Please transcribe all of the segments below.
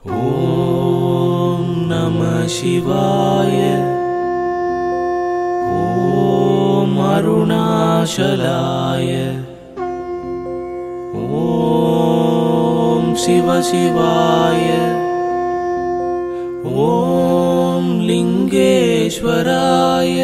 ॐ नमः शिवाय ॐ अरुणाचलाय ॐ शिवशिवाय ॐ लिङ्गेश्वराय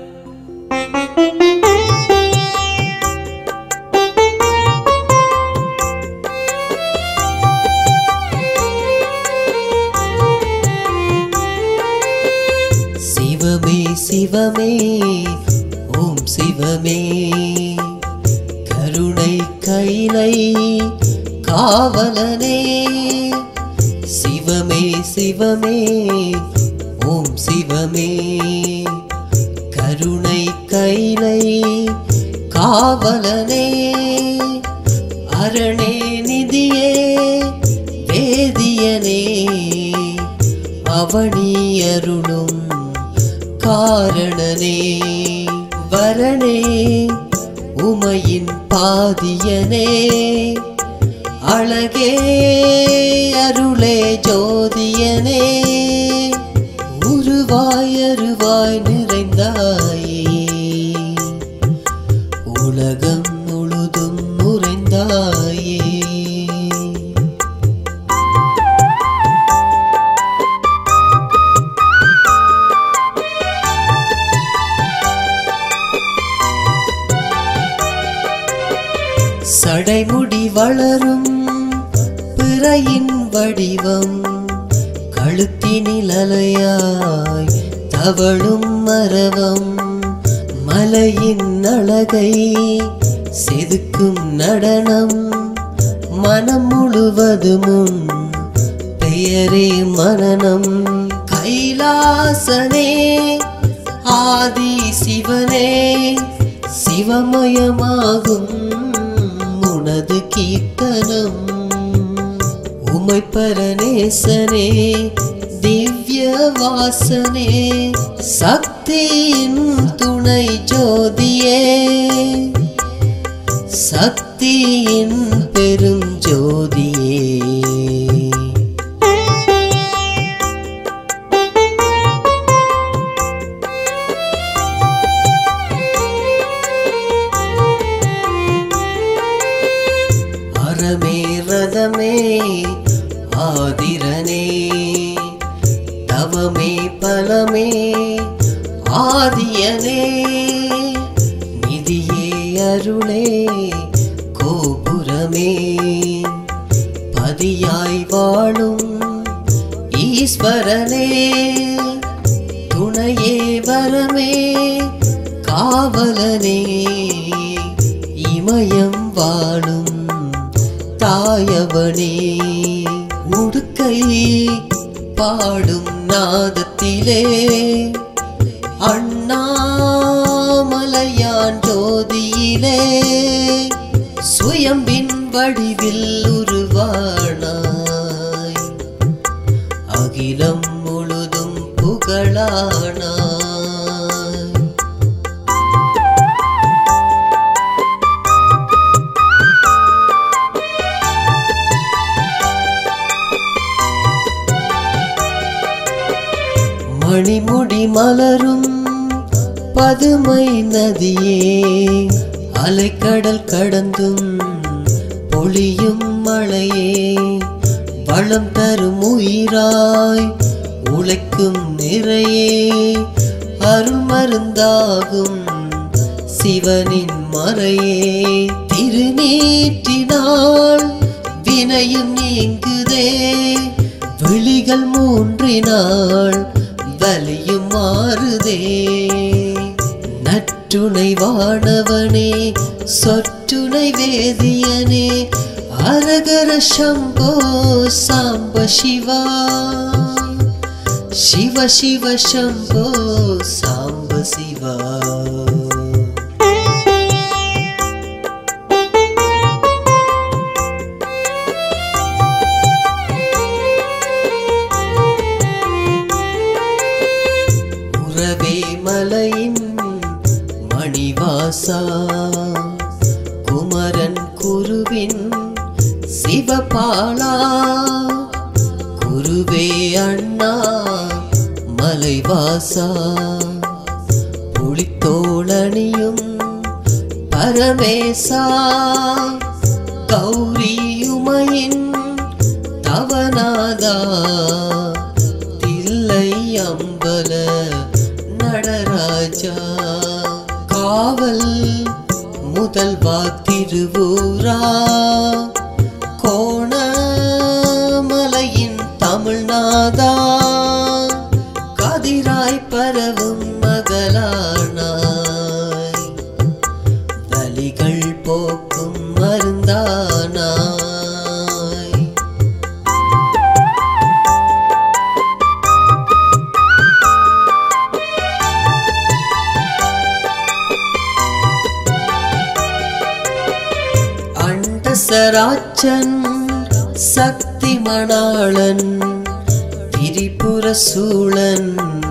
சிவமே சிவமே ஓம் சிவமே கருணை கைலை காவலனே சிவமே சிவமே ஓம் சிவமே கருணை கைலை காவலனே அரணே நிதியே வேதியனே அவனி அருளும் காரணனே வரனே உமையின் பாதியனே அழகே அருளே ஜோதியனே உருவாய் அருவாய் நிறைந்தாயே உலகம் முழுதும் முறைந்தாயே சடைமுடி வளரும் பிறையின் வடிவம் கழுத்தினில் அலையாய் தவழும் மரவம் மலையின் அழகை செதுக்கும் நடனம் மனம் முழுவதுமும் பெயரே மனனம் கைலாசனே ஆதி சிவனே சிவமயமாகும் உனது கீர்த்தனம் உமை பரநேசனே திவ்ய வாசனே சக்தியின் துணை ஜோதியே சக்தியின் பெரும் ஜோதியே அறமே ரதமே ஆதிரனே தவமே பலமே ஆதியனே நிதியே அருளே கோபுரமே பதியாய் வாழும் ஈஸ்வரனே துணையே வரமே காவலனே இமயம் வாழும் தாயவனே உடுக்கை பாடும் நாதத்திலே அண்ணாமலையான் ஜோதியிலே சுயம்பின் வடிவில் உருவானாய் அகிலம் முழுதும் புகழானாய் மணிமுடி மலரும் பதுமை நதியே அலைக்கடல் கடந்தும் பொழியும் மழையே வளம் தரும் உயிராய் உழைக்கும் நிறையே அருள் மருந்தாகும் சிவனின் மறையே திருநீற்றினால் வினையும் நீங்குதே விழிகள் மூன்றினாள் வலியும் மாறுதே நற்றுணை வானவனே சொற்றுணை வேதியனே அரகர சம்போ சாம்ப சிவா சிவ சிவ சம்போ சாம்ப சிவா உறவே மலையின் மணிவாசா குமரன் குருவின் சிவபாலா குரு மலைவாசா புலித்தோளணியும் பரமேசா கௌரியுமையின் தவநாதா தில்லை அம்பல நடராஜா காவல் முதல்வா திருவூரா கோணமலையின் தமிழ்நாதா கதிராய் பரவும் மகளானாய் வலிகள் போக்கும் மருந்தானாய் அண்டசராச்சன் சக்தி மணாளன் திரிபுர சூழன்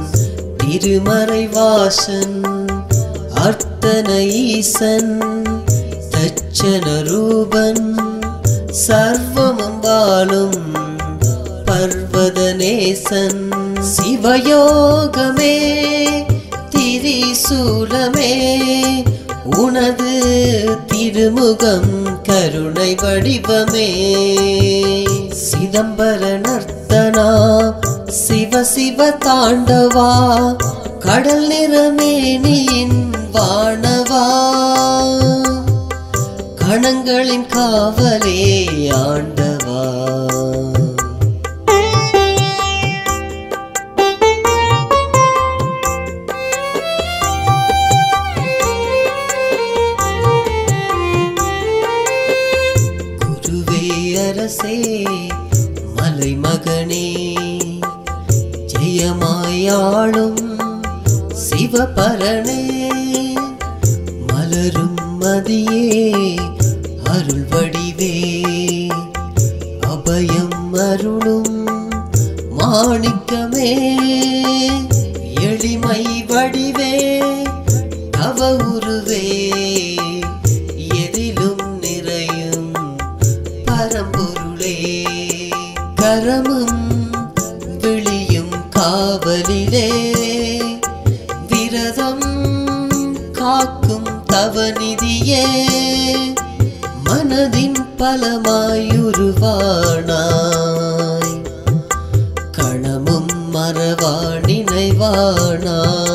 திருமறைவாசன் அர்த்தன ஈசன் தச்சன ரூபன் சர்வமம்பாலும் பர்வதநேசன் சிவயோகமே திரிசூலமே உனது திருமுகம் கருணை வடிவமே சிதம்பர நர்த்தனா சிவ சிவ தாண்டவா கடல் நிறமேனியின் வானவா கணங்களின் காவலே ஆண்டவா குருவே அரசே மலைமகனே ஜெயமாயாளும் சிவபரணே மலரும் மதியே அருள் வடிவே அபயம் அருளும் மாணிக்கமே எளிமை வடிவே தவ உருவே எதிலும் நிறையும் பரம்பொருளே கரமும் விழியும் காவலிலே விரதம் காக்கும் தவநிதியே மனதின் பலமாயுருவானாய் கணமும் மறவா நினைவானாய்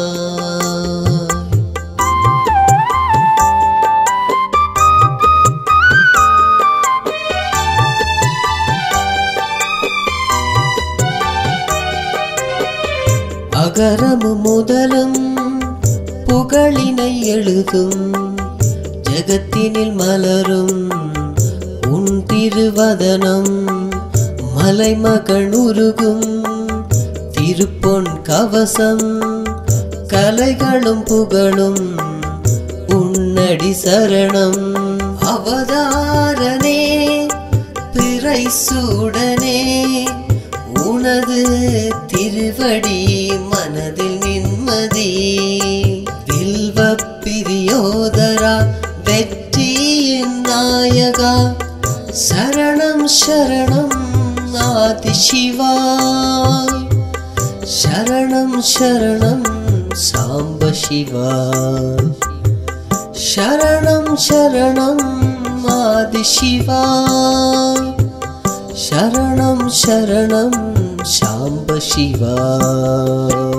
அகரமு முதலும் புகழினை எழுதும் ஜெகத்தினில் மலரும் உன் திருவதனம் மலைமகள் உருகும் திருப்பொன் கவசம் கலைகளும் புகழும் உன்னடி சரணம் அவதாரனே பிறை சூடனே உனது திருவடி மனதில் நிம்மதி வில்வ பிரியோதரா வெற்றியின் நாயகா சரணம் சரணம் ஆதி சிவா சரணம் சரணம் சாம்ப சிவா சரணம் சரணம் ஆதி சிவா சரணம் சரணம் சாம்ப சிவா